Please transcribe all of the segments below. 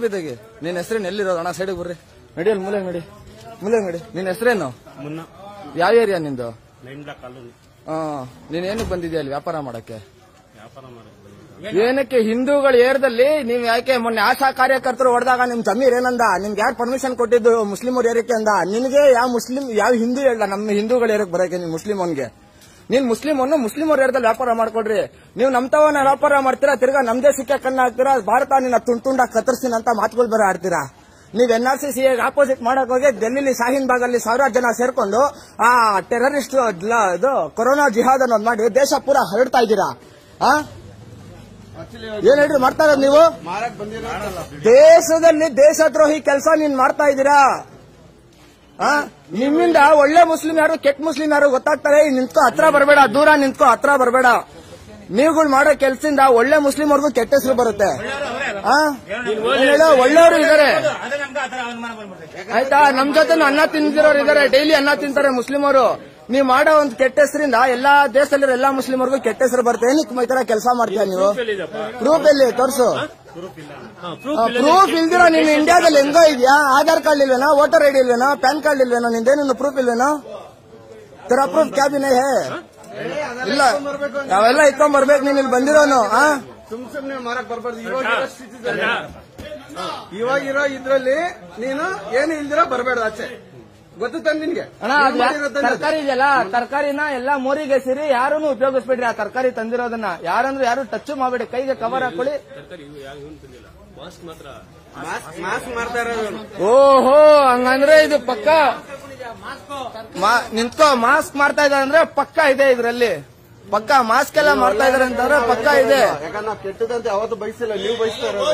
ಟೋಪಿ ತೆಗಿ ನಿನ್ನ ಹೆಸರೇನು ಎಲ್ಲಿರೋದು ಅಣ್ಣ ಸೈಡಿಗೆ ಬರ್ರಿ ನಡಿಯಲ್ಲಿ ಮೂಲೆ ನಡಿ ಮೂಲೆ ನಡಿ ನಿನ್ನ ಹೆಸರೇನು ಮುನ್ನ ಯಾವ ಏರಿಯಾ ನಿಂದು ಲೈನ್ ಬ್ಲಾಕ್ ಕಾಲೋನಿ ಆ, ನೀನ್ ಏನಕ್ಕೆ ಬಂದಿದ್ಯಾ ಅಲ್ಲಿ ವ್ಯಾಪಾರ ಮಾಡಕ್ಕೆ ವ್ಯಾಪಾರ ಮಾಡಕ್ಕೆ ಬಂದಿದ್ದೆ. ಏನಕ್ಕೆ ಹಿಂದೂಗಳ ಏರ್ದಲ್ಲಿ ನೀವ್ ಯಾಕೆ ಮೊನ್ನೆ ಆಶಾ ಕಾರ್ಯಕರ್ತರು ಹೊಡೆದಾಗ ನಿಮ್ ಜಮೀರ್ ಏನಂದ ನಿಮ್ಗೆ ಯಾರು ಪರ್ಮಿಷನ್ ಕೊಟ್ಟಿದ್ದು ಮುಸ್ಲಿಮರ್ ಏರಿಕೆ ಅಂದ ನಿನ್ಗೆ ಯಾವ ಮುಸ್ಲಿಂ ಯಾವ ಹಿಂದೂ ಹೇಳ ನಮ್ಮ ಹಿಂದೂಗಳ ಏರಕ್ ಬರಕ್ಕೆ ನೀನ್ ಮುಸ್ಲಿಮನ್ಗೆ ನೀನ್ ಮುಸ್ಲಿಂ ಅನ್ನು ಮುಸ್ಲಿಮರ್ ಏರಿಯಾದಲ್ಲಿ ವ್ಯಾಪಾರ ಮಾಡ್ಕೊಡ್ರಿ ನೀವು ನಮ್ತವನ್ನ ವ್ಯಾಪಾರ ಮಾಡ್ತೀರಾ ತಿರ್ಗಾ ನಮ್ ದೇಶಕ್ಕೆ ಕಣ್ಣ ಹಾಕ್ತೀರಾ ಭಾರತ ನಿನ್ನ ತುಂಡ್ ತುಂಡ ಕತ್ತರಿಸ್ತೀನಿ ಅಂತ ಮಾತುಗಳು ಬೇರೆ ಆಡ್ತೀರಾ ನೀವ್ N R C C opposite ಮಾಡಕ್ ಹೋಗಿ ಡೆಲ್ಲಿಲಿ ಶಾಹೀನ್ ಬಾಗ್ ಅಲ್ಲಿ ಸಾವಿರಾರು ಜನ ಸೇರ್ಕೊಂಡು ಆ ಟೆರರಿಸ್ಟ್ ಇದು ಕೊರೋನಾ ಜಿಹಾದ್ ಅನ್ನೋದು ಮಾಡಿ ದೇಶ ಪೂರ ಹರಡ್ತಾ ಇದ್ದೀರಾ ಆ ಏನ್ ಹೇಳ್ರಿ ಮಾಡ್ತಾ ಇರೋದು ನೀವು ದೇಶದಲ್ಲಿ ದೇಶದ್ರೋಹಿ ಕೆಲಸ ನೀನ್ ಮಾಡ್ತಾ ಇದ್ದೀರಾ ಆ? ನಿಮ್ಮಿಂದ ಒಳ್ಳೆ ಮುಸ್ಲಿಂ ಯಾರು ಕೆಟ್ಟ ಮುಸ್ಲಿಂ ಯಾರು ಗೊತ್ತಾಗ್ತಾರೆ ಇಲ್ಲಿ ನಿಂತ್ಕೋ ಹತ್ರ ಬರಬೇಡ ದೂರ ನಿಂತ್ಕೋ ಹತ್ರ ಬರಬೇಡ ನೀವುಗಳು ಮಾಡೋ ಕೆಲ್ಸದಿಂದ ಒಳ್ಳೆ ಮುಸ್ಲಿಂವರೆಗೂ ಕೆಟ್ಟ ಹೆಸರು ಬರುತ್ತೆ ಆ? ಏನ್ ಹೇಳು? ಒಳ್ಳೆಯವರು ಇದಾರೆ ಆಯ್ತಾ ನಮ್ ಜೊತೆ ಅನ್ನ ತಿಂದಿರೋರು ಇದಾರೆ ಡೈಲಿ ಅನ್ನ ತಿಂತಾರೆ ಮುಸ್ಲಿಮರು ನೀವು ಮಾಡೋ ಒಂದು ಕೆಟ್ಟ ಹೆಸರಿಂದ ಎಲ್ಲಾ ದೇಶದಲ್ಲಿರೋ ಎಲ್ಲಾ ಮುಸ್ಲಿಮರ್ಗೂ ಕೆಟ್ಟ ಹೆಸರು ಬರುತ್ತೆ ಏನಕ್ಕೆ ಈ ತರ ಕೆಲಸ ಮಾಡ್ತೀಯ ನೀವು ಪ್ರೂಫ್ ಎಲ್ಲಿ ತೋರ್ಸು ಪ್ರೂಫ್ ಇಲ್ದಿರೋ ನೀನು ಇಂಡಿಯಾದಲ್ಲಿ ಹೆಂಗೋ ಇದೆಯಾ ಆಧಾರ್ ಕಾರ್ಡ್ ಇಲ್ವೇನೋ ವೋಟರ್ ಐಡಿ ಇಲ್ವೇನೋ ಪ್ಯಾನ್ ಕಾರ್ಡ್ ಇಲ್ವೇನೋ ನಿಂದೇನು ಪ್ರೂಫ್ ಇಲ್ವೇನೋ ತರ ಪ್ರೂಫ್ ಕ್ಯಾಬಿನೇ ಹೇ ಇಲ್ಲ ನಾವೆಲ್ಲ ಇಟ್ಕೊಂಡ್ ಬರ್ಬೇಕು ನೀನ್ ಇಲ್ಲಿ ಬಂದಿರೋನು ಆ ಸುಮ್ ಸುಮ್ನೆ ಮಾರಕ್ ಬರ್ಬಾರ್ದು ಇವಾಗ ಇರೋ ಸ್ಥಿತಿದಲ್ಲಿ ಇವಾಗ ಇರೋ ಇದ್ರಲ್ಲಿ ನೀನು ಏನು ಇಲ್ದಿರ ಬರಬೇಡ ಆಚೆ ಗೊತ್ತು ತಾನೆ ನಿನ್ಗೆ ಅಣ್ಣ ಏನ್ ಅದು ಮಾಡಿರೋದನ್ನ? ತರಕಾರಿ ಇದೆಯಲ್ಲ ತರಕಾರಿನ ಎಲ್ಲಾ ಮೋರಿಗೆ ಸೇರಿ ಯಾರನ್ನು ಉಪಯೋಗಿಸ್ಬೇಡ್ರಿ ಆ ತರಕಾರಿ ತಂದಿರೋದನ್ನ ಯಾರಂದ್ರೆ ಯಾರು ಟಚ್ ಮಾಡಬೇಡಿ ಕೈಗೆ ಕವರ್ ಹಾಕೊಳ್ಳಿ ಮಾಸ್ಕ್ ಮಾಸ್ಕ್ ಮಾಡ್ತಾ ಇರೋದು ಓಹೋ ಹಂಗಂದ್ರೆ ಇದು ಪಕ್ಕ ಮಾ- ನಿಂತ್ಕೋ ಮಾಸ್ಕ್ ಮಾಡ್ತಾ ಇದ್ದಾರೆ ಅಂದ್ರೆ ಪಕ್ಕ ಇದೆ ಇದ್ರಲ್ಲಿ ಪಕ್ಕ ಮಾಸ್ಕ್ ಎಲ್ಲ ಮಾಡ್ತಾ ಇದಾರೆ ಅಂತಂದ್ರೆ ಪಕ್ಕ ಇದೆ ಯಾಕಂದ್ರೆ ನಾವು ಕೆಟ್ಟದಂತೆ ಅವತ್ತು ಬಯಸಿಲ್ಲ ನೀವು ಬಯಸ್ತಾ ಇರೋದು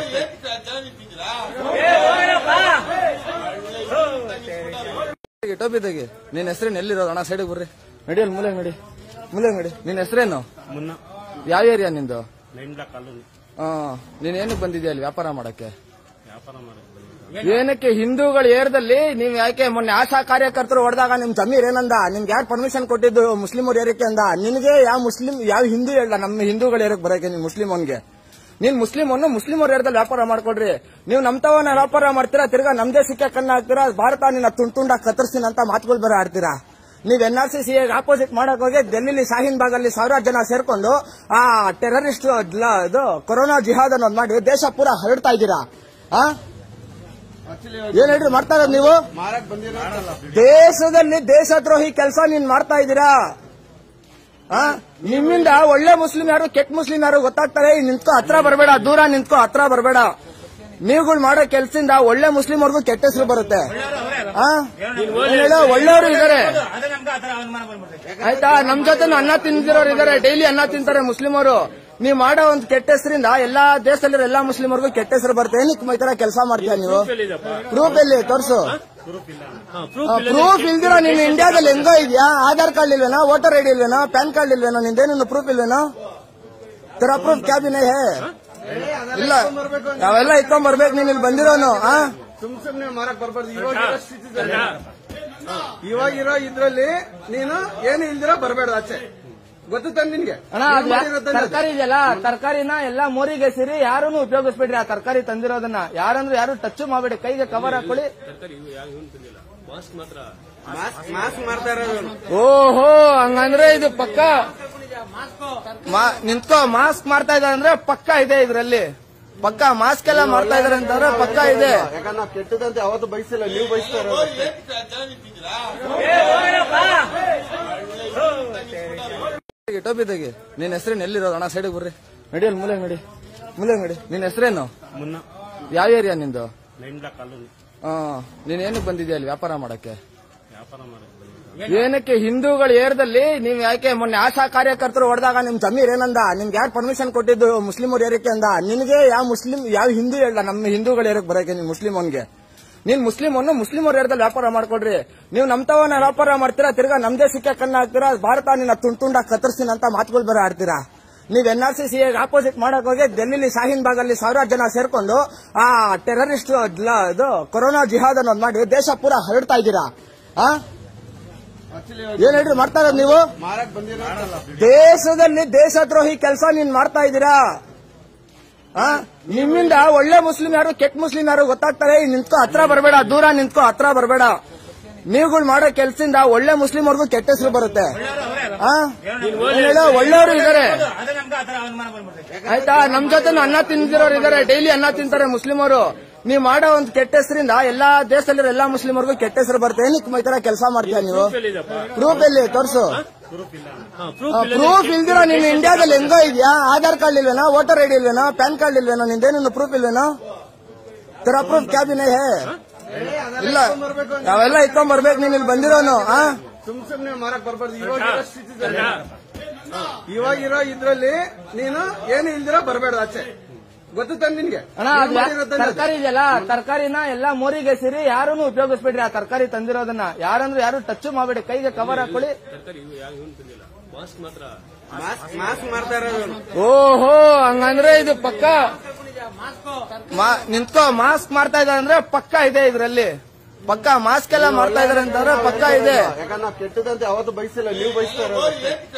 ಟೋಪಿ ತೆಗಿ ನಿನ್ನ ಹೆಸರೇನು ಎಲ್ಲಿರೋದು ಅಣ್ಣ ಸೈಡಿಗೆ ಬರ್ರಿ ನಡಿಯಲ್ಲಿ ಮೂಲೆ ನಡಿ ಮೂಲೆ ನಡಿ ನಿನ್ನ ಹೆಸರೇನು ಮುನ್ನ ಯಾವ ಏರಿಯಾ ನಿಂದು ಲೈನ್ ಬ್ಲಾಕ್ ಕಾಲೋನಿ ಆ, ನೀನ್ ಏನಕ್ಕೆ ಬಂದಿದ್ಯಾ ಅಲ್ಲಿ ವ್ಯಾಪಾರ ಮಾಡಕ್ಕೆ ವ್ಯಾಪಾರ ಮಾಡಕ್ಕೆ ಬಂದಿದ್ದೆ. ಏನಕ್ಕೆ ಹಿಂದೂಗಳ ಏರ್ದಲ್ಲಿ ನೀವ್ ಯಾಕೆ ಮೊನ್ನೆ ಆಶಾ ಕಾರ್ಯಕರ್ತರು ಹೊಡೆದಾಗ ನಿಮ್ ಜಮೀರ್ ಏನಂದ ನಿಮ್ಗೆ ಯಾರು ಪರ್ಮಿಷನ್ ಕೊಟ್ಟಿದ್ದು ಮುಸ್ಲಿಮರ್ ಏರಿಕೆ ಅಂದ ನಿನ್ಗೆ ಯಾವ ಮುಸ್ಲಿಂ ಯಾವ ಹಿಂದೂ ಹೇಳ ನಮ್ಮ ಹಿಂದೂಗಳ ಏರಕ್ ಬರಕ್ಕೆ ನೀನ್ ಮುಸ್ಲಿಮನ್ಗೆ ನೀನ್ ಮುಸ್ಲಿಂ ಅನ್ನು ಮುಸ್ಲಿಮರ್ ಏರಿಯಾದಲ್ಲಿ ವ್ಯಾಪಾರ ಮಾಡ್ಕೊಡ್ರಿ ನೀವು ನಮ್ತವನ್ನ ವ್ಯಾಪಾರ ಮಾಡ್ತೀರಾ ತಿರ್ಗಾ ನಮ್ ದೇಶಕ್ಕೆ ಕಣ್ಣ ಹಾಕ್ತೀರಾ ಭಾರತ ನಿನ್ನ ತುಂಡ್ ತುಂಡ ಕತ್ತರಿಸ್ತೀನಿ ಅಂತ ಮಾತುಗಳು ಬೇರೆ ಆಡ್ತೀರಾ ನೀವ್ N R C C opposite ಮಾಡಕ್ ಹೋಗಿ ಡೆಲ್ಲಿಲಿ ಶಾಹೀನ್ ಬಾಗ್ ಅಲ್ಲಿ ಸಾವಿರಾರು ಜನ ಸೇರ್ಕೊಂಡು ಆ ಟೆರರಿಸ್ಟ್ ಇದು ಕೊರೋನಾ ಜಿಹಾದ್ ಅನ್ನೋದು ಮಾಡಿ ದೇಶ ಪೂರ ಹರಡ್ತಾ ಇದ್ದೀರಾ ಆ ಏನ್ ಹೇಳ್ರಿ ಮಾಡ್ತಾ ಇರೋದು ನೀವು ಮಾರಕ್ ಬಂದಿರೋ ದೇಶದಲ್ಲಿ ದೇಶದ್ರೋಹಿ ಕೆಲಸ ನೀನ್ ಮಾಡ್ತಾ ಇದ್ದೀರಾ ಆ? ನಿಮ್ಮಿಂದ ಒಳ್ಳೆ ಮುಸ್ಲಿಂ ಯಾರು ಕೆಟ್ಟ ಮುಸ್ಲಿಂ ಯಾರು ಗೊತ್ತಾಗ್ತಾರೆ ಇಲ್ಲಿ ನಿಂತ್ಕೋ ಹತ್ರ ಬರಬೇಡ ದೂರ ನಿಂತ್ಕೋ ಹತ್ರ ಬರಬೇಡ ನೀವುಗಳು ಮಾಡೋ ಕೆಲ್ಸದಿಂದ ಒಳ್ಳೆ ಮುಸ್ಲಿಂವರೆಗೂ ಕೆಟ್ಟ ಹೆಸರು ಬರುತ್ತೆ ಆ? ಏನ್ ಹೇಳು? ಒಳ್ಳೆಯವರು ಇದಾರೆ ಆಯ್ತಾ ನಮ್ ಜೊತೆ ಅನ್ನ ತಿಂದಿರೋರು ಇದಾರೆ ಡೈಲಿ ಅನ್ನ ತಿಂತಾರೆ ಮುಸ್ಲಿಮರು ನೀವು ಮಾಡೋ ಒಂದು ಕೆಟ್ಟ ಹೆಸರಿಂದ ಎಲ್ಲಾ ದೇಶದಲ್ಲಿರೋ ಎಲ್ಲಾ ಮುಸ್ಲಿಮರ್ಗೂ ಕೆಟ್ಟ ಹೆಸರು ಬರುತ್ತೆ ಏನಕ್ಕೆ ಈ ತರ ಕೆಲಸ ಮಾಡ್ತೀಯ ನೀವು ಪ್ರೂಫ್ ಎಲ್ಲಿ ತೋರ್ಸು ಪ್ರೂಫ್ ಇಲ್ದಿರೋ ನೀನು ಇಂಡಿಯಾದಲ್ಲಿ ಹೆಂಗೋ ಇದೆಯಾ ಆಧಾರ್ ಕಾರ್ಡ್ ಇಲ್ವೇನೋ ವೋಟರ್ ಐಡಿ ಇಲ್ವೇನೋ ಪ್ಯಾನ್ ಕಾರ್ಡ್ ಇಲ್ವೇನೋ ನಿಂದೇನು ಪ್ರೂಫ್ ಇಲ್ವೇನೋ ತರ ಪ್ರೂಫ್ ಕ್ಯಾಬಿನೇ ಹೇ ಇಲ್ಲ ನಾವೆಲ್ಲ ಇಟ್ಕೊಂಡ್ ಬರ್ಬೇಕು ನೀನ್ ಇಲ್ಲಿ ಬಂದಿರೋನು ಆ ಸುಮ್ ಸುಮ್ನೆ ಮಾರಕ್ ಬರ್ಬಾರ್ದು ಇವಾಗ ಇರೋ ಸ್ಥಿತಿದಲ್ಲಿ ಇವಾಗ ಇರೋ ಇದ್ರಲ್ಲಿ ನೀನು ಏನು ಇಲ್ದಿರ ಬರಬೇಡ ಆಚೆ ಗೊತ್ತು ತಾನೆ ನಿನ್ಗೆ ಅಣ್ಣ ಏನ್ ಅದು ಮಾಡಿರೋದನ್ನ? ತರಕಾರಿ ಇದೆಯಲ್ಲ ತರಕಾರಿನ ಎಲ್ಲಾ ಮೋರಿಗೆ ಸೇರಿ ಯಾರನ್ನು ಉಪಯೋಗಿಸ್ಬೇಡ್ರಿ ಆ ತರಕಾರಿ ತಂದಿರೋದನ್ನ ಯಾರಂದ್ರೆ ಯಾರು ಟಚ್ ಮಾಡಬೇಡಿ ಕೈಗೆ ಕವರ್ ಹಾಕೊಳ್ಳಿ ಮಾಸ್ಕ್ ಮಾಸ್ಕ್ ಮಾಡ್ತಾ ಇರೋದು ಓಹೋ ಹಂಗಂದ್ರೆ ಇದು ಪಕ್ಕ ಮಾ- ನಿಂತ್ಕೋ ಮಾಸ್ಕ್ ಮಾಡ್ತಾ ಇದ್ದಾರೆ ಅಂದ್ರೆ ಪಕ್ಕ ಇದೆ ಇದ್ರಲ್ಲಿ ಪಕ್ಕ ಮಾಸ್ಕ್ ಎಲ್ಲ ಮಾಡ್ತಾ ಇದಾರೆ ಅಂತಂದ್ರೆ ಪಕ್ಕ ಇದೆ ಯಾಕಂದ್ರೆ ನಾವು ಕೆಟ್ಟದಂತೆ ಅವತ್ತು ಬಯಸಿಲ್ಲ ನೀವು ಬಯಸ್ತಾ ಇರೋದು ಟೋಪಿ ತೆಗಿ ನಿನ್ನ ಹೆಸರೇನು ಎಲ್ಲಿರೋದು ಅಣ್ಣ ಸೈಡಿಗೆ ಬರ್ರಿ ನಡಿಯಲ್ಲಿ ಮೂಲೆ ನಡಿ ಮೂಲೆ ನಡಿ ನಿನ್ನ ಹೆಸರೇನು ಮುನ್ನ ಯಾವ ಏರಿಯಾ ನಿಂದು ಲೈನ್ ಬ್ಲಾಕ್ ಕಾಲೋನಿ ಆ, ನೀನ್ ಏನಕ್ಕೆ ಬಂದಿದ್ಯಾ ಅಲ್ಲಿ ವ್ಯಾಪಾರ ಮಾಡಕ್ಕೆ ವ್ಯಾಪಾರ ಮಾಡಕ್ಕೆ ಬಂದಿದ್ದೆ. ಏನಕ್ಕೆ ಹಿಂದೂಗಳ ಏರ್ದಲ್ಲಿ ನೀವ್ ಯಾಕೆ ಮೊನ್ನೆ ಆಶಾ ಕಾರ್ಯಕರ್ತರು ಹೊಡೆದಾಗ ನಿಮ್ ಜಮೀರ್ ಏನಂದ ನಿಮ್ಗೆ ಯಾರು ಪರ್ಮಿಷನ್ ಕೊಟ್ಟಿದ್ದು ಮುಸ್ಲಿಮರ್ ಏರಿಕೆ ಅಂದ ನಿನ್ಗೆ ಯಾವ ಮುಸ್ಲಿಂ ಯಾವ ಹಿಂದೂ ಹೇಳ ನಮ್ಮ ಹಿಂದೂಗಳ ಏರಕ್ ಬರಕ್ಕೆ ನೀನ್ ಮುಸ್ಲಿಮನ್ಗೆ ನೀನ್ ಮುಸ್ಲಿಂ ಅನ್ನು ಮುಸ್ಲಿಮರ್ ಏರಿಯಾದಲ್ಲಿ ವ್ಯಾಪಾರ ಮಾಡ್ಕೊಡ್ರಿ ನೀವು ನಮ್ತವನ್ನ ವ್ಯಾಪಾರ ಮಾಡ್ತೀರಾ ತಿರ್ಗಾ ನಮ್ ದೇಶಕ್ಕೆ ಕಣ್ಣ ಹಾಕ್ತೀರಾ ಭಾರತ ನಿನ್ನ ತುಂಡ್ ತುಂಡ ಕತ್ತರಿಸ್ತೀನಿ ಅಂತ ಮಾತುಗಳು ಬೇರೆ ಆಡ್ತೀರಾ ನೀವ್ N R C C opposite ಮಾಡಕ್ ಹೋಗಿ ಡೆಲ್ಲಿಲಿ ಶಾಹೀನ್ ಬಾಗ್ ಅಲ್ಲಿ ಸಾವಿರಾರು ಜನ ಸೇರ್ಕೊಂಡು ಆ ಟೆರರಿಸ್ಟ್ ಇದು ಕೊರೋನಾ ಜಿಹಾದ್ ಅನ್ನೋದು ಮಾಡಿ ದೇಶ ಪೂರ ಹರಡ್ತಾ ಇದ್ದೀರಾ ಆ ಏನ್ ಹೇಳ್ರಿ ಮಾಡ್ತಾ ಇರೋದು ನೀವು ಮಾರಕ್ ಬಂದಿರೋ ದೇಶದಲ್ಲಿ ದೇಶದ್ರೋಹಿ ಕೆಲಸ ನೀನ್ ಮಾಡ್ತಾ ಇದ್ದೀರಾ ಆ ನಿಮ್ಮಿಂದ ಒಳ್ಳೆ ಮುಸ್ಲಿಂ ಯಾರು ಕೆಟ್ಟ ಮುಸ್ಲಿಂ ಯಾರು ಗೊತ್ತಾಗ್ತಾರೆ ಇಲ್ಲಿ ನಿಂತ್ಕೋ ಹತ್ರ ಬರಬೇಡ ದೂರ ನಿಂತ್ಕೋ ಹತ್ರ ಬರಬೇಡ ನೀವುಗಳು ಮಾಡೋ ಕೆಲ್ಸದಿಂದ ಒಳ್ಳೆ ಮುಸ್ಲಿಂವರೆಗೂ ಕೆಟ್ಟ ಹೆಸರು ಬರುತ್ತೆ ಆ? ಏನ್ ಹೇಳು? ಒಳ್ಳೆಯವರು ಇದಾರೆ ಆಯ್ತಾ ನಮ್ ಜೊತೆ ಅನ್ನ ತಿಂದಿರೋರು ಇದಾರೆ ಡೈಲಿ ಅನ್ನ ತಿಂತಾರೆ ಮುಸ್ಲಿಮರು ನೀವು ಮಾಡೋ ಒಂದು ಕೆಟ್ಟ ಹೆಸರಿಂದ ಎಲ್ಲಾ ದೇಶದಲ್ಲಿರೋ ಎಲ್ಲಾ ಮುಸ್ಲಿಮರ್ಗೂ ಕೆಟ್ಟ ಹೆಸರು ಬರುತ್ತೆ ಏನಕ್ಕೆ ಈ ತರ ಕೆಲಸ ಮಾಡ್ತೀಯ ನೀವು ಪ್ರೂಫ್ ಎಲ್ಲಿ ತೋರ್ಸು ಪ್ರೂಫ್ ಇಲ್ದಿರೋ ನೀನು ಇಂಡಿಯಾದಲ್ಲಿ ಹೆಂಗೋ ಇದೆಯಾ ಆಧಾರ್ ಕಾರ್ಡ್ ಇಲ್ವೇನೋ ವೋಟರ್ ಐಡಿ ಇಲ್ವೇನೋ ಪ್ಯಾನ್ ಕಾರ್ಡ್ ಇಲ್ವೇನೋ ನಿಂದೇನು ಪ್ರೂಫ್ ಇಲ್ವೇನೋ ತರ ಪ್ರೂಫ್ ಕ್ಯಾಬಿನೇ ಹೇ ಇಲ್ಲ ನಾವೆಲ್ಲ ಇಟ್ಕೊಂಡ್ ಬರ್ಬೇಕು ನೀನ್ ಇಲ್ಲಿ ಬಂದಿರೋನು ಆ ಸುಮ್ ಸುಮ್ನೆ ಮಾರಕ್ ಬರ್ಬಾರ್ದು ಇವಾಗಿರೋ ಸ್ಥಿತಿದಲ್ಲಿ ಇವಾಗಿರೋ ಇದ್ರಲ್ಲಿ ನೀನು ಏನು ಇಲ್ದಿರ ಬರಬೇಡ ಆಚೆ ಗೊತ್ತಾನೆ ನಿನ್ಗೆ ಅಣ್ಣ ಏನ್ ಅದು ಮಾಡಿರೋ ತಾನೇ ಅದು? ತರಕಾರಿ ಇದೆಯಲ್ಲ ತರಕಾರಿನ ಎಲ್ಲಾ ಮೋರಿಗೆ ಸೇರಿ ಯಾರನ್ನು ಉಪಯೋಗಿಸ್ಬೇಡ್ರಿ ಆ ತರಕಾರಿ ತಂದಿರೋದನ್ನ ಯಾರಂದ್ರೆ ಯಾರು ಟಚ್ ಮಾಡಬೇಡಿ ಕೈಗೆ ಕವರ್ ಹಾಕೊಳ್ಳಿ ಮಾಸ್ಕ್ ಮಾಸ್ಕ್ ಮಾಡ್ತಾ ಇರೋದು ಓಹೋ ಹಂಗಂದ್ರೆ ಇದು ಪಕ್ಕ ಮಾ- ನಿಂತ್ಕೋ ಮಾಸ್ಕ್ ಮಾಡ್ತಾ ಇದ್ದಾರೆ ಅಂದ್ರೆ ಪಕ್ಕ ಇದೆ ಇದ್ರಲ್ಲಿ ಪಕ್ಕ ಮಾಸ್ಕ್ ಎಲ್ಲ ಮಾಡ್ತಾ ಇದಾರೆ ಅಂತಂದ್ರೆ ಪಕ್ಕ ಇದೆ ಯಾಕಂದ್ರೆ ನಾವು ಕೆಟ್ಟದಂತೆ ಅವತ್ತು ಬಯಸಿಲ್ಲ ನೀವು ಬಯಸ್ತಾ ಇರೋದು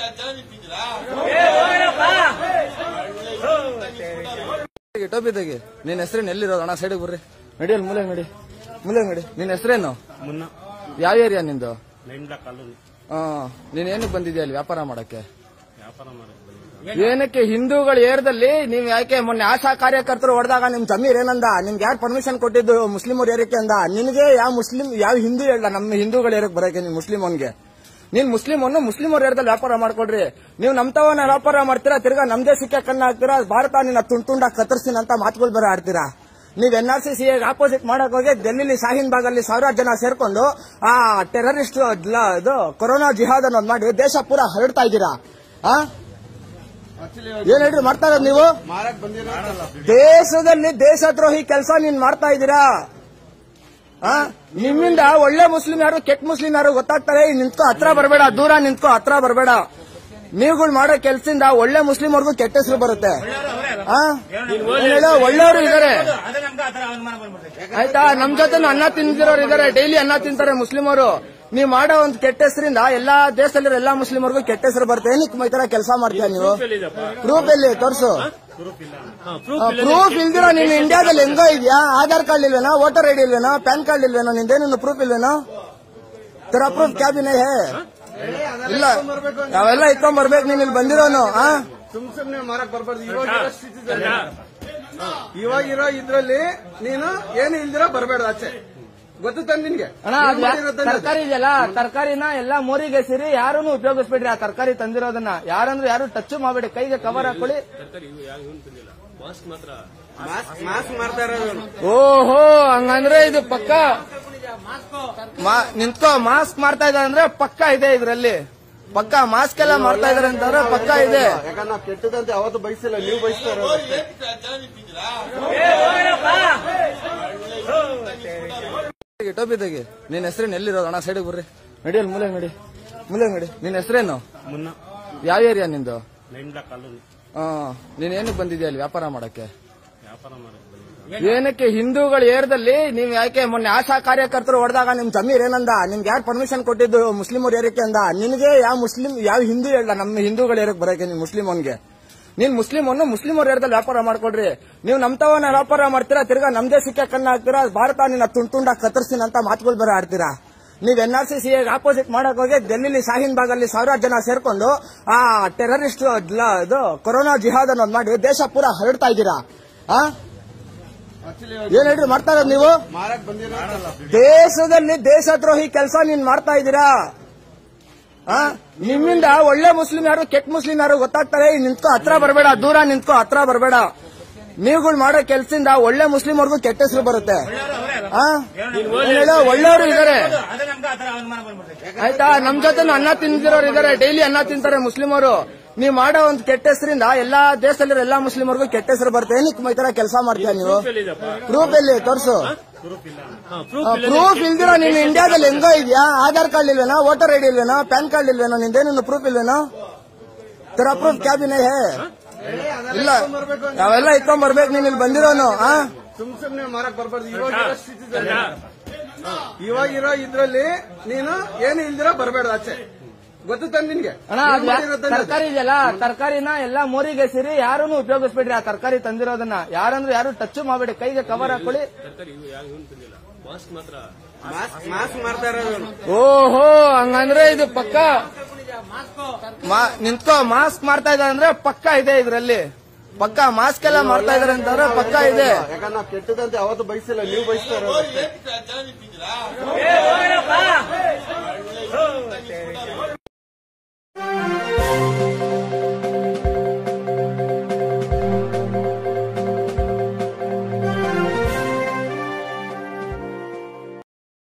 ಟೋಪಿದಾಗೆ ನಿನ್ ಹೆಸರೇನು ಎಲ್ಲಿರೋದು ಅಣ್ಣ ಸೈಡಿಗೆ ಬರ್ರಿ ನಡಿಯಲ್ ಮೂಲೆ ನಡಿ ಮೂಲೆ ನಡಿ ನಿನ್ ಹೆಸರೇನು ಮುನ್ನ ಯಾವ ಏರಿಯಾ ನಿಂದು ನೈಮ್ಲಾ ಕಾಲೋನಿ ಹಾ ನೀನ್ ಏನಕ್ಕೆ ಬಂದಿದ್ಯಾ ಅಲ್ಲಿ ವ್ಯಾಪಾರ ಮಾಡಕ್ಕೆ ವ್ಯಾಪಾರ ಮಾಡಕ್ಕೆ ಬಂದಿದ್ದೆ ಏನಕ್ಕೆ ಹಿಂದೂಗಳ ಏರ್ದಲ್ಲಿ ನೀವ್ ಯಾಕೆ ಮೊನ್ನೆ ಆಶಾ ಕಾರ್ಯಕರ್ತರು ಹೊಡೆದಾಗ ನಿಮ್ ಜಮೀರ್ ಏನಂದ ನಿಮ್ಗೆ ಯಾರು ಪರ್ಮಿಷನ್ ಕೊಟ್ಟಿದ್ದು ಮುಸ್ಲಿಮರ್ ಏರಿಕೆ ಅಂದ ನಿನಗೆ ಯಾವ ಮುಸ್ಲಿಂ ಯಾವ ಹಿಂದೂ ಹೇಳ ನಮ್ಮ ಹಿಂದೂಗಳ ಏರಕ್ಕೆ ಬರಕ್ಕೆ ನೀನ್ ಮುಸ್ಲಿಂ ಅವನ್ಗೆ ನೀನ್ ಮುಸ್ಲಿಂ ಅನ್ನು ಮುಸ್ಲಿಮರ್ ಏರಿಯಾದಲ್ಲಿ ವ್ಯಾಪಾರ ಮಾಡ್ಕೊಡ್ರಿ ನೀವು ನಮ್ ತವನ ವ್ಯಾಪಾರ ಮಾಡ್ತೀರಾ ತಿರ್ಗಾ ನಮ್ ದೇಶಕ್ಕೆ ಕಣ್ಣ ಹಾಕ್ತೀರಾ ಭಾರತ ನಿನ್ನ ತುಂಡ್ ತುಂಡಾಗಿ ಕತ್ತರಿಸ್ತೀನಿ ಅಂತ ಮಾತುಗಳು ಬೇರೆ ಆಡ್ತೀರಾ ನೀವ್ N R C C opposite ಮಾಡಕ್ ಹೋಗಿ ಡೆಲ್ಲಿಲಿ ಶಾಹೀನ್ ಬಾಗ್ ಅಲ್ಲಿ ಸಾವಿರಾರು ಜನ ಸೇರ್ಕೊಂಡು ಆ ಟೆರರಿಸ್ಟ್ ಇದು ಕೊರೋನಾ ಜಿಹಾದ್ ಅನ್ನೋದು ಮಾಡಿ ದೇಶ ಪೂರ ಹರಡ್ತಾ ಇದ್ದೀರಾ ಆ ಆಕ್ಚುಲಿ ಏನ್ ಹೇಳ್ರಿ ಮಾಡ್ತಾ ಇರೋದು ನೀವು ಮಾರಕ್ ಬಂದಿರೋ ದೇಶದಲ್ಲಿ ದೇಶದ್ರೋಹಿ ಕೆಲಸ ನೀನ್ ಮಾಡ್ತಾ ಇದ್ದೀರಾ ಆ? ನಿಮ್ಮಿಂದ ಒಳ್ಳೆ ಮುಸ್ಲಿಂ ಯಾರು ಕೆಟ್ಟ ಮುಸ್ಲಿಂ ಯಾರು ಗೊತ್ತಾಗ್ತಾರೆ ಇಲ್ಲಿ ನಿಂತ್ಕೋ ಹತ್ರ ಬರಬೇಡ ದೂರ ನಿಂತ್ಕೋ ಹತ್ರ ಬರಬೇಡ ನೀವುಗಳು ಮಾಡೋ ಕೆಲ್ಸದಿಂದ ಒಳ್ಳೆ ಮುಸ್ಲಿಂವರೆಗೂ ಕೆಟ್ಟ ಹೆಸರು ಬರುತ್ತೆ ಆ? ಏನ್ ಹೇಳು? ಒಳ್ಳೆಯವರು ಇದಾರೆ ಆಯ್ತಾ ನಮ್ ಜೊತೆ ಅನ್ನ ತಿಂದಿರೋರು ಇದಾರೆ ಡೈಲಿ ಅನ್ನ ತಿಂತಾರೆ ಮುಸ್ಲಿಮರು ನೀವು ಮಾಡೋ ಒಂದು ಕೆಟ್ಟ ಹೆಸರಿಂದ ಎಲ್ಲಾ ದೇಶದಲ್ಲಿರೋ ಎಲ್ಲಾ ಮುಸ್ಲಿಮರ್ಗೂ ಕೆಟ್ಟ ಹೆಸರು ಬರುತ್ತೆ ಏನಕ್ಕೆ ಈ ತರ ಕೆಲಸ ಮಾಡ್ತೀಯ ನೀವು ಪ್ರೂಫ್ ಎಲ್ಲಿ ತೋರ್ಸು ಪ್ರೂಫ್ ಇಲ್ದಿರೋ ನೀನು ಇಂಡಿಯಾದಲ್ಲಿ ಹೆಂಗೋ ಇದೆಯಾ ಆಧಾರ್ ಕಾರ್ಡ್ ಇಲ್ವೇನೋ ವೋಟರ್ ಐಡಿ ಇಲ್ವೇನೋ ಪ್ಯಾನ್ ಕಾರ್ಡ್ ಇಲ್ವೇನೋ ನಿಂದೇನು ಪ್ರೂಫ್ ಇಲ್ವೇನೋ ತರ ಪ್ರೂಫ್ ಕ್ಯಾಬಿನೇ ಹೇ ಇಲ್ಲ ನಾವೆಲ್ಲ ಇಟ್ಕೊಂಡ್ ಬರ್ಬೇಕು ನೀನ್ ಇಲ್ಲಿ ಬಂದಿರೋನು ಆ ಸುಮ್ ಸುಮ್ನೆ ಮಾರಕ್ ಬರ್ಬಾರ್ದು ಇವಾಗಿರೋ ಸ್ಥಿತಿದಲ್ಲಿ ಇವಾಗಿರೋ ಇದ್ರಲ್ಲಿ ನೀನು ಏನು ಇಲ್ದಿರ ಬರಬೇಡ ಆಚೆ ಗೊತ್ತಾನೆ ನಿನ್ಗೆ ಅಣ್ಣ ಏನ್ ಅದು ಮಾಡಿರೋ ತಾನೇ ಅದು? ತರಕಾರಿ ಇದೆಯಲ್ಲ ತರಕಾರಿನ ಎಲ್ಲಾ ಮೋರಿಗೆ ಸೇರಿ ಯಾರನ್ನು ಉಪಯೋಗಿಸ್ಬೇಡ್ರಿ ಆ ತರಕಾರಿ ತಂದಿರೋದನ್ನ ಯಾರಂದ್ರೆ ಯಾರು ಟಚ್ ಮಾಡಬೇಡಿ ಕೈಗೆ ಕವರ್ ಹಾಕೊಳ್ಳಿ ಮಾಸ್ಕ್ ಮಾಸ್ಕ್ ಮಾಡ್ತಾ ಇರೋದು ಓಹೋ ಹಂಗಂದ್ರೆ ಇದು ಪಕ್ಕ ಮಾ- ನಿಂತ್ಕೋ ಮಾಸ್ಕ್ ಮಾಡ್ತಾ ಇದ್ದಾರೆ ಅಂದ್ರೆ ಪಕ್ಕ ಇದೆ ಇದ್ರಲ್ಲಿ ಪಕ್ಕ ಮಾಸ್ಕ್ ಎಲ್ಲ ಮಾಡ್ತಾ ಇದಾರೆ ಅಂತಂದ್ರೆ ಪಕ್ಕ ಇದೆ ಯಾಕಂದ್ರೆ ನಾವು ಕೆಟ್ಟದಂತೆ ಅವತ್ತು ಬಯಸಿಲ್ಲ ನೀವು ಬಯಸ್ತಾ ಇರೋದು ಟೋಪಿದಾಗೆ ನಿನ್ ಹೆಸರೇನು ಎಲ್ಲಿರೋದು ಅಣ್ಣ ಸೈಡಿಗೆ ಬರ್ರಿ ನಡಿಯಲ್ ಮೂಲೆ ನಡಿ ಮೂಲೆ ನಡಿ ನಿನ್ ಹೆಸರೇನು ಮುನ್ನ ಯಾವ ಏರಿಯಾ ನಿಂದು ನೈಮ್ಲಾ ಕಾಲೋನಿ ಹಾ ನೀನ್ ಏನಕ್ಕೆ ಬಂದಿದ್ಯಾ ಅಲ್ಲಿ ವ್ಯಾಪಾರ ಮಾಡಕ್ಕೆ ವ್ಯಾಪಾರ ಮಾಡಕ್ಕೆ ಬಂದಿದ್ದೆ ಏನಕ್ಕೆ ಹಿಂದೂಗಳ ಏರ್ದಲ್ಲಿ ನೀವ್ ಯಾಕೆ ಮೊನ್ನೆ ಆಶಾ ಕಾರ್ಯಕರ್ತರು ಹೊಡೆದಾಗ ನಿಮ್ ಜಮೀರ್ ಏನಂದ ನಿಮ್ಗೆ ಯಾರು ಪರ್ಮಿಷನ್ ಕೊಟ್ಟಿದ್ದು ಮುಸ್ಲಿಮರ್ ಏರಿಕೆ ಅಂದ ನಿನಗೆ ಯಾವ ಮುಸ್ಲಿಂ ಯಾವ ಹಿಂದೂ ಹೇಳ ನಮ್ಮ ಹಿಂದೂಗಳ ಏರಕ್ಕೆ ಬರಕ್ಕೆ ನೀನ್ ಮುಸ್ಲಿಂ ಅವನ್ಗೆ ನೀನ್ ಮುಸ್ಲಿಂ ಅನ್ನು ಮುಸ್ಲಿಮರ್ ಏರಿಯಾದಲ್ಲಿ ವ್ಯಾಪಾರ ಮಾಡ್ಕೊಡ್ರಿ ನೀವು ನಮ್ ತವನ ವ್ಯಾಪಾರ ಮಾಡ್ತೀರಾ ತಿರ್ಗಾ ನಮ್ ದೇಶಕ್ಕೆ ಕಣ್ಣ ಹಾಕ್ತೀರಾ ಭಾರತ ನಿನ್ನ ತುಂಡ್ ತುಂಡಾಗಿ ಕತ್ತರಿಸ್ತೀನಿ ಅಂತ ಮಾತುಗಳು ಬೇರೆ ಆಡ್ತೀರಾ ನೀವ್ N R C C opposite ಮಾಡಕ್ ಹೋಗಿ ಡೆಲ್ಲಿಲಿ ಶಾಹೀನ್ ಬಾಗ್ ಅಲ್ಲಿ ಸಾವಿರಾರು ಜನ ಸೇರ್ಕೊಂಡು ಆ ಟೆರರಿಸ್ಟ್ ಇದು ಕೊರೋನಾ ಜಿಹಾದ್ ಅನ್ನೋದು ಮಾಡಿ ದೇಶ ಪೂರ ಹರಡ್ತಾ ಇದ್ದೀರಾ ಆ ಆಕ್ಚುಲಿ ಏನ್ ಹೇಳ್ರಿ ಮಾಡ್ತಾ ಇರೋದು ನೀವು ಮಾರಕ್ ಬಂದಿರೋ ದೇಶದಲ್ಲಿ ದೇಶದ್ರೋಹಿ ಕೆಲಸ ನೀನ್ ಮಾಡ್ತಾ ಇದ್ದೀರಾ ಆ? ನಿಮ್ಮಿಂದ ಒಳ್ಳೆ ಮುಸ್ಲಿಂ ಯಾರು ಕೆಟ್ಟ ಮುಸ್ಲಿಂ ಯಾರು ಗೊತ್ತಾಗ್ತಾರೆ ಇಲ್ಲಿ ನಿಂತ್ಕೋ ಹತ್ರ ಬರಬೇಡ ದೂರ ನಿಂತ್ಕೋ ಹತ್ರ ಬರಬೇಡ ನೀವುಗಳು ಮಾಡೋ ಕೆಲ್ಸದಿಂದ ಒಳ್ಳೆ ಮುಸ್ಲಿಂವರೆಗೂ ಕೆಟ್ಟ ಹೆಸರು ಬರುತ್ತೆ ಆ? ಏನ್ ಹೇಳು? ಒಳ್ಳೆಯವರು ಇದಾರೆ ಆಯ್ತಾ ನಮ್ ಜೊತೆ ಅನ್ನ ತಿಂದಿರೋರು ಇದಾರೆ ಡೈಲಿ ಅನ್ನ ತಿಂತಾರೆ ಮುಸ್ಲಿಮರು ನೀವು ಮಾಡೋ ಒಂದು ಕೆಟ್ಟ ಹೆಸರಿಂದ ಎಲ್ಲಾ ದೇಶದಲ್ಲಿರೋ ಎಲ್ಲಾ ಮುಸ್ಲಿಮರ್ಗೂ ಕೆಟ್ಟ ಹೆಸರು ಬರುತ್ತೆ ಏನಕ್ಕೆ ಈ ತರ ಕೆಲಸ ಮಾಡ್ತೀಯ ನೀವು ಪ್ರೂಫ್ ಎಲ್ಲಿ ತೋರ್ಸು ಪ್ರೂಫ್ ಇಲ್ದಿರೋ ನೀನು ಇಂಡಿಯಾದಲ್ಲಿ ಹೆಂಗೋ ಇದೆಯಾ ಆಧಾರ್ ಕಾರ್ಡ್ ಇಲ್ವೇನೋ ವೋಟರ್ ಐಡಿ ಇಲ್ವೇನೋ ಪ್ಯಾನ್ ಕಾರ್ಡ್ ಇಲ್ವೇನೋ ನಿಂದೇನು ಪ್ರೂಫ್ ಇಲ್ವೇನೋ ತರ ಪ್ರೂಫ್ ಕ್ಯಾಬಿನೇ ಹೇ ಇಲ್ಲ ನಾವೆಲ್ಲ ಇಟ್ಕೊಂಡ್ ಬರ್ಬೇಕು ನೀನ್ ಇಲ್ಲಿ ಬಂದಿರೋನು ಆ ಸುಮ್ ಸುಮ್ನೆ ಮಾರಕ್ ಬರ್ಬಾರ್ದು ಇವಾಗಿರೋ ಸ್ಥಿತಿದಲ್ಲಿ ಇವಾಗಿರೋ ಇದ್ರಲ್ಲಿ ನೀನು ಏನು ಇಲ್ದಿರ ಬರಬೇಡ ಆಚೆ ಗೊತ್ತಾ ನಿನ್ಗೆ ಅಣ್ಣ ಏನ್ ಅದು ಮಾಡಿರೋದು ಅನ್ನೋದು? ತರಕಾರಿ ಇದೆಯಲ್ಲ ತರಕಾರಿನ ಎಲ್ಲಾ ಮೋರಿಗೆ ಸೇರಿ ಯಾರೂ ಉಪಯೋಗಿಸ್ಬೇಡ್ರಿ ಆ ತರಕಾರಿ ತಂದಿರೋದನ್ನ ಯಾರಂದ್ರೆ ಯಾರು ಟಚ್ ಮಾಡಬೇಡಿ ಕೈಗೆ ಕವರ್ ಹಾಕೊಳ್ಳಿ ಮಾಸ್ಕ್ ಮಾಸ್ಕ್ ಮಾಡ್ತಾ ಇರೋದು ಓಹೋ ಹಂಗಂದ್ರೆ ಇದು ಪಕ್ಕ ಮಾ- ನಿಂತ್ಕೋ ಮಾಸ್ಕ್ ಮಾಡ್ತಾ ಇದ್ದಾರೆ ಅಂದ್ರೆ ಪಕ್ಕ ಇದೆ ಇದ್ರಲ್ಲಿ ಪಕ್ಕ ಮಾಸ್ಕ್ ಎಲ್ಲ ಮಾಡ್ತಾ ಇದಾರೆ ಅಂತಂದ್ರೆ ಪಕ್ಕ ಇದೆ ಯಾಕಂದ್ರೆ ನಾವು ಕೆಟ್ಟದಂತೆ ಯಾವತ್ತು ಬಯಸಿಲ್ಲ ನೀವು ಬಯಸ್ತಾ ಇರೋದು